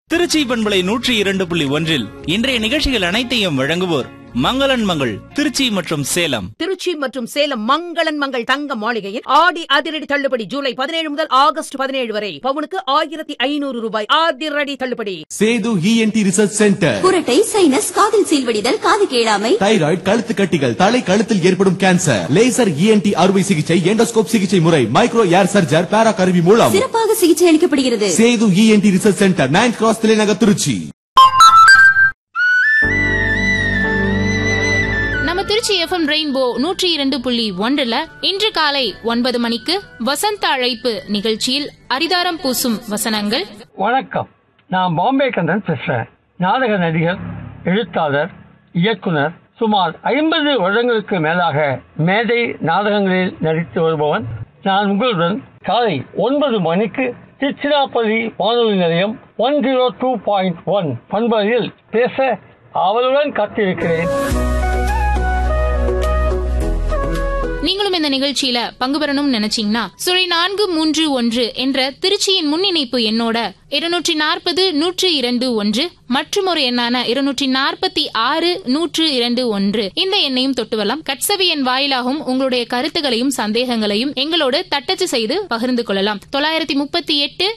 திருச்சி பண்பலை நூற்றி இரண்டு புள்ளி ஒன்றில் இன்றைய நிகழ்ச்சிகள் அனைத்தையும் வழங்குவோர் மங்களன் மங்கள் திருச்சி மற்றும் சேலம் திருச்சி மற்றும் சேலம் மங்களன் மங்கள் தங்க மாளிகையில் ஆடி அதிரடி தள்ளுபடி ஜூலை பதினேழு முதல் ஆகஸ்ட் பதினேழு வரை பவுனுக்கு ஆயிரத்தி ஐநூறு ரூபாய் அதிரடி தள்ளுபடி சேது இஎன்டி ரிசர்ச் சென்டர் குரட்டை சைனஸ் காதில் சீல்வடிதல் காது கேளாமை தைராய்டு கழுத்து கட்டிகள் தலை கழுத்தில் ஏற்படும் கேன்சர் லேசர் இஎன்டி அறுவை சிகிச்சை எண்டோஸ்கோப் சிகிச்சை முறை மைக்ரோ ஏர் சர்ஜர் பேரா கருவி மூலம் சிறப்பாக சிகிச்சை அளிக்கப்படுகிறது Sethu ENT research centre nine cross தலைநகர் திருச்சி நம்ம திருச்சி எஃப்எம் ரெயின்போ நூற்றி இரண்டு புள்ளி ஒன்றுல இன்று காலை ஒன்பது மணிக்கு வசந்த அழைப்பு நிகழ்ச்சியில் அரிதாரம் பூசும் வசனங்கள் வணக்கம் நான் பாம்பே கந்தன் பேசுறேன் நாடக நடிகர் எழுத்தாளர் இயக்குனர் சுமார் ஐம்பது வருடங்களுக்கு மேலாக மேடை நாடகங்களில் நடித்து வருபவன் நான் உங்களுடன் காலை ஒன்பது மணிக்கு திருச்சிராப்பள்ளி வானொலி நிலையம் one zero two point one பண்பலையில் பேச அவளுடன் காத்திருக்கிறேன் நீங்களும் இந்த நிகழ்ச்சியில பங்கு பெறணும்னு நினைச்சீங்கன்னா சுழி நான்கு மூன்று ஒன்று என்ற திருச்சியின் முன்னிணைப்பு எண்ணோட இருநூற்றி நாற்பது நூற்று இரண்டு ஒன்று மற்றும் ஒரு எண்ணான இருநூற்றி நாற்பத்தி ஆறு நூற்று இரண்டு ஒன்று இந்த எண்ணையும் தொட்டு வரலாம் கட்சவி எண் வாயிலாகவும் உங்களுடைய கருத்துகளையும் சந்தேகங்களையும் எங்களோடு தட்டச்சு செய்து பகிர்ந்து கொள்ளலாம் தொள்ளாயிரத்தி முப்பத்தி எட்டு